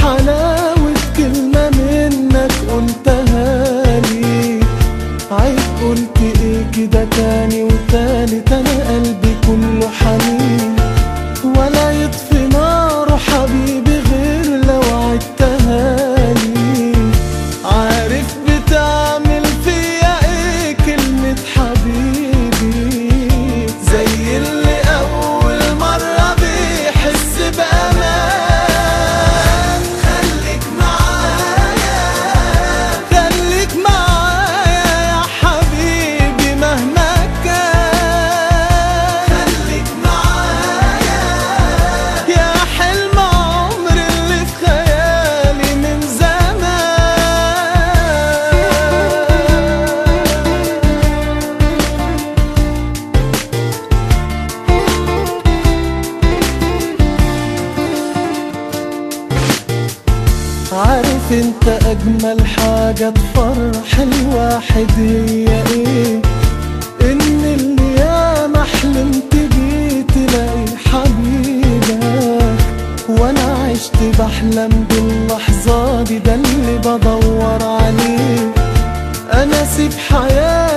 حلاوة كلمة منك قلتها لي عيب قلت ايه كده تاني وتالت انا قلبي كله حنين ولا يطفي ناره حبيبي غير لو عدتها لي عارف بتعمل فيا ايه كلمة حبيبي زي اللي اول مرة بيحس بامان خليك معايا خليك معايا يا حبيبي مهما كان خليك معايا يا حلم عمري اللي في خيالي من زمان عارف انت اجمل حاجة تفرح الواحد هي ايه ان اللي ياما حلمت بيه تلاقي حبيبك وانا عشت بحلم باللحظة دي ده اللي بدور عليه انا سيب حياتي